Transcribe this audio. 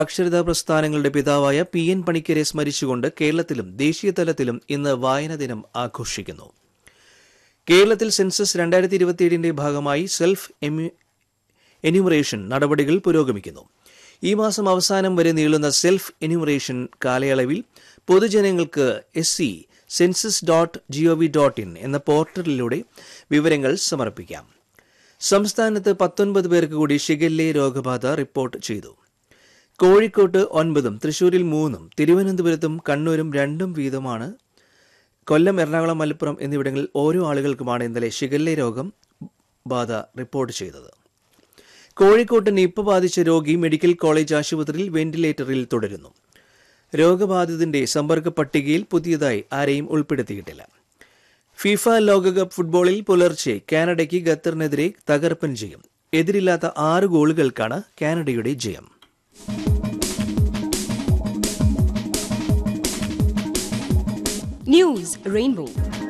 സാക്ഷരതാ പ്രസ്ഥാനങ്ങളുടെ പിതാവായ പി എൻ പണിക്കരെ സ്മരിച്ചുകൊണ്ട് കേരളത്തിലും ദേശീയ തലത്തിലും ഇന്ന് വായനാ ദിനം ആഘോഷിക്കുന്നു കേരളത്തിൽ സെൻസസ് രണ്ടായിരത്തി ഇരുപത്തിയേഴിന്റെ ഭാഗമായി സെൽഫ് എന്യൂമറേഷൻ നടപടികൾ പുരോഗമിക്കുന്നു ഈ മാസം അവസാനം വരെ നീളുന്ന സെൽഫ് എന്യൂമറേഷൻ കാലയളവിൽ പൊതുജനങ്ങൾക്ക് S C census dot GOV dot in എന്ന പോർട്ടലിലൂടെ വിവരങ്ങൾ സമർപ്പിക്കാം സംസ്ഥാനത്ത് പത്തൊൻപത് പേർക്ക് കൂടി ഷിഗല്ലെ രോഗബാധ റിപ്പോർട്ട് ചെയ്തു കോഴിക്കോട്ട് ഒൻപതും തൃശൂരിൽ മൂന്നും തിരുവനന്തപുരത്തും കണ്ണൂരും രണ്ടും വീതമാണ് കൊല്ലം എറണാകുളം മലപ്പുറം എന്നിവിടങ്ങളിൽ ഓരോ ആളുകൾക്കുമാണ് ഇന്നലെ ഷിഗല്ലെ രോഗം ബാധ റിപ്പോർട്ട് ചെയ്തത് കോഴിക്കോട്ട് നിപ്പ ബാധിച്ച രോഗി മെഡിക്കൽ കോളേജ് ആശുപത്രിയിൽ വെന്റിലേറ്ററിൽ തുടരുന്നു രോഗബാധിതന്റെ സമ്പർക്ക പട്ടികയിൽ പുതിയതായി ആരെയും ഉൾപ്പെടുത്തിയിട്ടില്ല ഫിഫ ലോകകപ്പ് ഫുട്ബോളിൽ പുലർച്ചെ കാനഡയ്ക്ക് ഖത്തറിനെതിരെ തകർപ്പൻ ജയം എതിരില്ലാത്ത ആറ് ഗോളുകൾക്കാണ് കാനഡയുടെ ജയം News Rainbow.